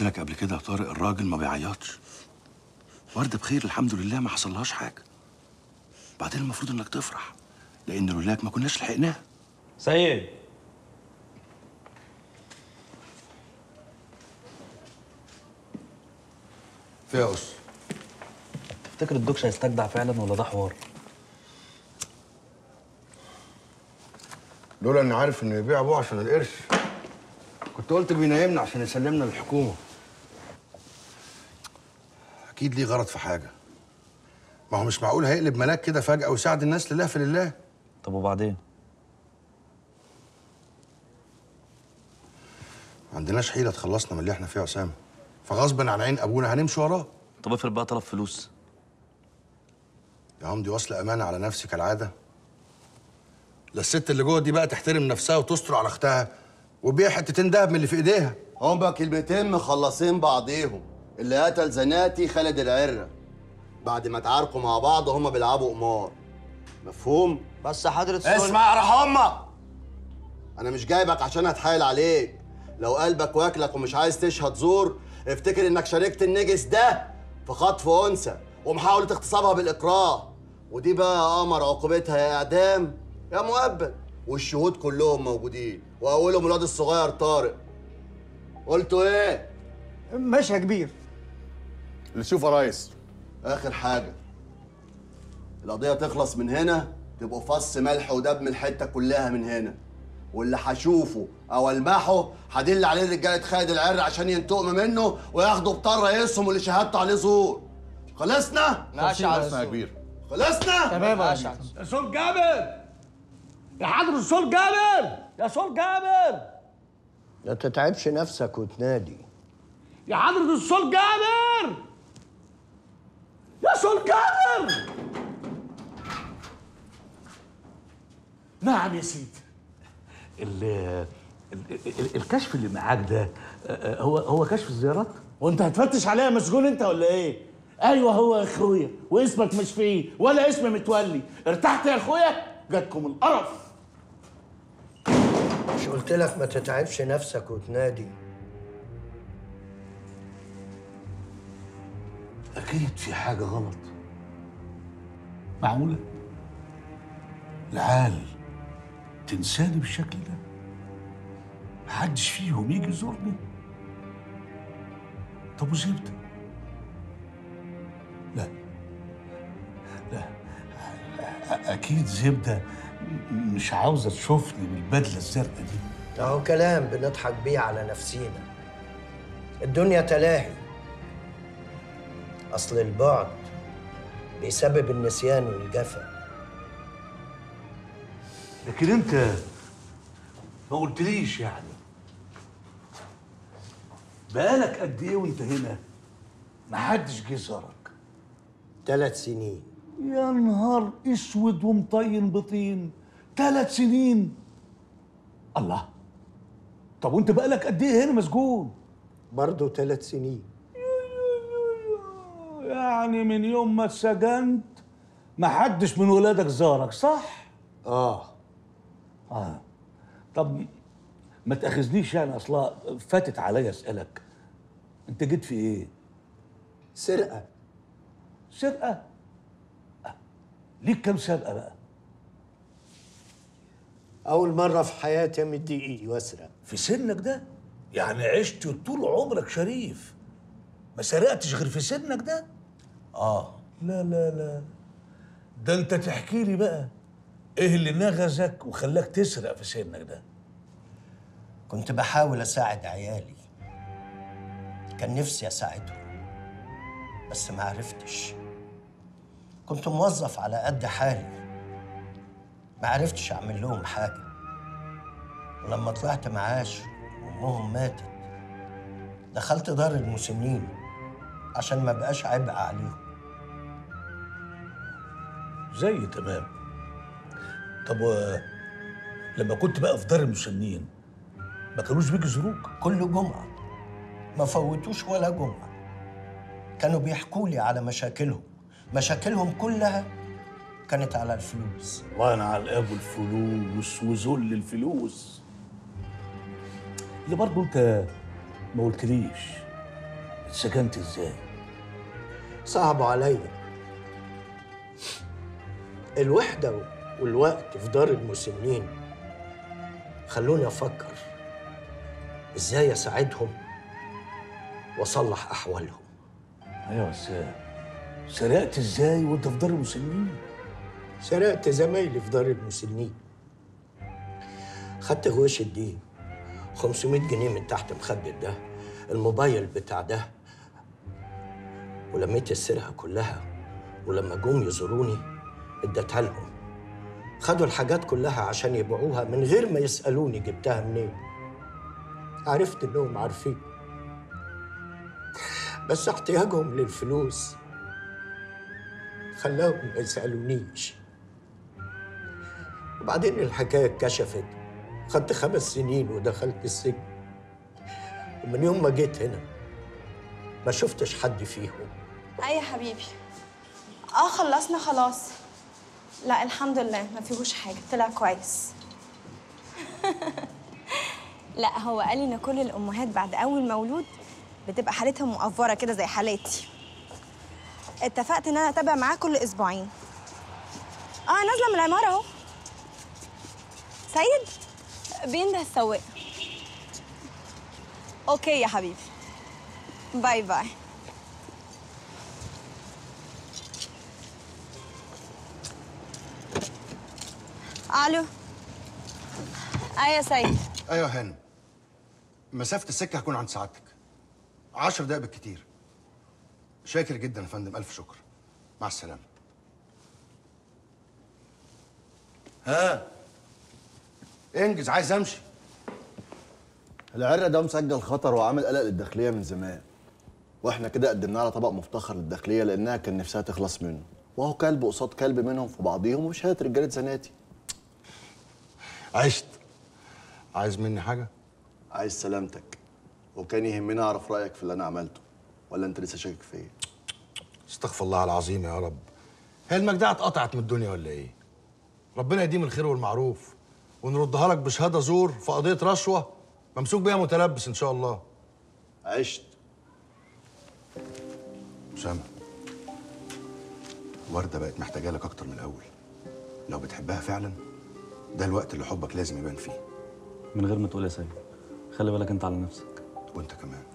قلت لك قبل كده يا طارق الراجل ما بيعيطش وردة بخير الحمد لله ما حصلهاش حاجة بعدين المفروض انك تفرح لان لولاك ما كناش لحقناها سيد فيها قص تفتكر الدكش هيستجدع فعلا ولا ده حوار؟ لولا اني عارف انه يبيع ابوه عشان القرش كنت قلت بينيمنا عشان يسلمنا للحكومه اكيد ليه غرض في حاجه ما هو مش معقول هيقلب ملاك كده فجاه ويساعد الناس لله في لله طب وبعدين؟ ما عندناش حيله تخلصنا من اللي احنا فيه يا اسامه فغصبا عن عين ابونا هنمشي وراه طب افرض بقى طلب فلوس يا عم دي واصله امانه على نفسي كالعاده لا الست اللي جوه دي بقى تحترم نفسها وتستر على اختها وبيع حتتين دهب من اللي في ايديها هما كلمتين مخلصين بعضيهم اللي قتل زناتي خالد العرة بعد ما اتعاركوا مع بعض هما بيلعبوا قمار مفهوم؟ بس حضرة السل اسمع يا رحمة انا مش جايبك عشان اتحايل عليك لو قلبك واكلك ومش عايز تشهد زور افتكر انك شاركت النجس ده في خطف انثى ومحاولة اغتصابها بالاكراه ودي بقى يا قمر عقوبتها يا اعدام يا مؤبد والشهود كلهم موجودين واولهم الواد الصغير طارق قلتوا ايه؟ ماشي يا كبير اللي شوف يا ريس اخر حاجه القضيه تخلص من هنا تبقوا فص ملح ودب من الحته كلها من هنا واللي هشوفه او المحه هدل عليه رجاله خالد العر عشان ينتقموا منه وياخدوا بطار رئيسهم واللي شهادته عليه زور خلصنا ماشي يا كبير خلصنا تمام يا ماشي يا سول جابر يا حضرة سول جابر يا سول جابر ما تتعبش نفسك وتنادي يا حضرة السول جابر يا سول جابر نعم يا سيدي ال ال- ال- الكشف اللي معاك ده آه، هو هو كشف الزيارات وانت هتفتش عليا مسجون انت ولا ايه ايوه هو يا اخويا واسمك مش فيه ولا اسم متولي ارتحت يا اخويا جاتكم القرف مش قلت لك ما تتعبش نفسك وتنادي أكيد في حاجة غلط معقولة؟ العال تنساني بالشكل ده محدش فيهم يجي يزورني طب وزبدة؟ لا لا أ- أكيد زبدة م- مش عاوزة تشوفني بالبدلة الزرقاء دي اهو كلام بنضحك بيه على نفسينا الدنيا تلاهي اصل البعد بيسبب النسيان والجفا لكن انت ما قلتليش يعني بقالك قد ايه وانت هنا محدش جه زارك ثلاث سنين يا نهار اسود ومطين بطين ثلاث سنين الله طب وانت بقالك قد ايه هنا مسجون برضه ثلاث سنين يعني من يوم ما اتسجنت محدش من ولادك زارك صح اه اه طب ما تاخذنيش يعني اصلا فاتت عليا اسالك انت جيت في ايه سرقه سرقه آه. ليك كام سرقه بقى اول مره في حياتي امد ايدي واسرق في سنك ده يعني عشت طول عمرك شريف ما سرقتش غير في سنك ده اه لا لا لا ده انت تحكي لي بقى ايه اللي نغزك وخلاك تسرق في سنك ده كنت بحاول اساعد عيالي كان نفسي اساعدهم بس ما عرفتش كنت موظف على قد حالي ما عرفتش اعمل لهم حاجه ولما طلعت معاش وامهم ماتت دخلت دار المسنين عشان ما بقاش عبء عليهم زي تمام طب و... لما كنت بقى في دار المسنين ما كانوش بيجوا يزوروك كل جمعه ما فوتوش ولا جمعه كانوا بيحكوا لي على مشاكلهم مشاكلهم كلها كانت على الفلوس الله انا على الاب الفلوس وذل الفلوس اللي برضه انت ما قلتليش سكنت ازاي صعبوا عليا الوحدة والوقت في دار المسنين خلوني أفكر إزاي أساعدهم وأصلح أحوالهم ايوه بس سرقت ازاي وانت في دار المسنين سرقت زمايلي في دار المسنين خدت غوش الدين 500 جنيه من تحت مخدة ده الموبايل بتاع ده ولميت السرقة كلها ولما جم يزوروني اديتها لهم خدوا الحاجات كلها عشان يبيعوها من غير ما يسألوني جبتها منين عرفت انهم عارفين بس احتياجهم للفلوس خلاهم ما يسألونيش وبعدين الحكاية اتكشفت خدت خمس سنين ودخلت السجن ومن يوم ما جيت هنا ما شفتش حد فيهم اي يا حبيبي اه خلصنا خلاص لا الحمد لله ما فيهوش حاجه طلع كويس لا هو قال لي ان كل الامهات بعد اول مولود بتبقى حالتها مقفره كده زي حالاتي اتفقت ان انا اتابع معاه كل اسبوعين اه نازله من العماره اهو سيد بينده السواق اوكي يا حبيبي باي باي الو ايه يا سيد ايوه يا هانم مسافه السكه هكون عند سعادتك عشر دقايق بالكتير شاكر جدا يا فندم الف شكر مع السلامه ها انجز عايز امشي العرة ده مسجل خطر وعامل قلق للداخلية من زمان واحنا كده قدمنا على طبق مفتخر للداخلية لأنها كان نفسها تخلص منه وهو كلب قصاد كلب منهم في بعضيهم وشهادة رجالة زناتي عشت عايز مني حاجه عايز سلامتك وكان يهمني أعرف رأيك في اللي أنا عملته ولا أنت لسه شاكك فيا استغفر الله العظيم يا رب هي المجدعه اتقطعت من الدنيا ولا ايه ربنا يديم الخير والمعروف ونردها لك بشهاده زور في قضيه رشوه ممسوك بيها متلبس ان شاء الله عشت أسامة وردة بقت محتاجة لك أكتر من الأول لو بتحبها فعلا ده الوقت اللي حبك لازم يبان فيه من غير ما تقول يا سيد خلي بالك انت على نفسك وأنت كمان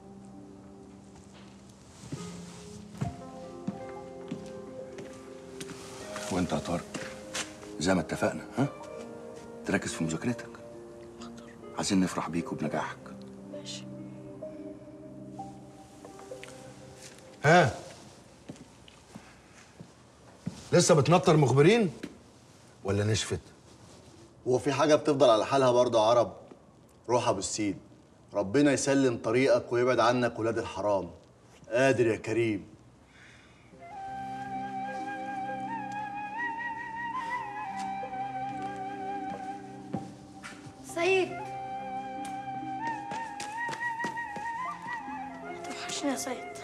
وأنت يا طارق زي ما اتفقنا ها تركز في مذاكرتك عايزين نفرح بيك وبنجاحك ماشي ها لسه بتنطر مخبرين ولا نشفت هو في حاجة بتفضل على حالها برضه يا عرب روح أبو السيد ربنا يسلم طريقك ويبعد عنك ولاد الحرام قادر يا كريم سيد توحشني يا سيد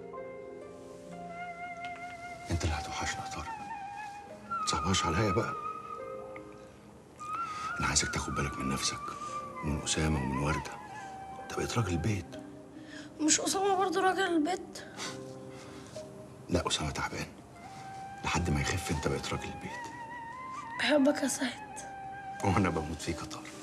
انت اللي هتوحشنا يا طارق تصعبهاش عليا بقى انا عايزك تاخد بالك من نفسك ومن اسامه ومن ورده انت بقيت راجل البيت مش أسامة برضه راجل البيت لا اسامه تعبان لحد ما يخف انت بقيت راجل البيت بحبك يا سيد وانا بموت فيك يا طارق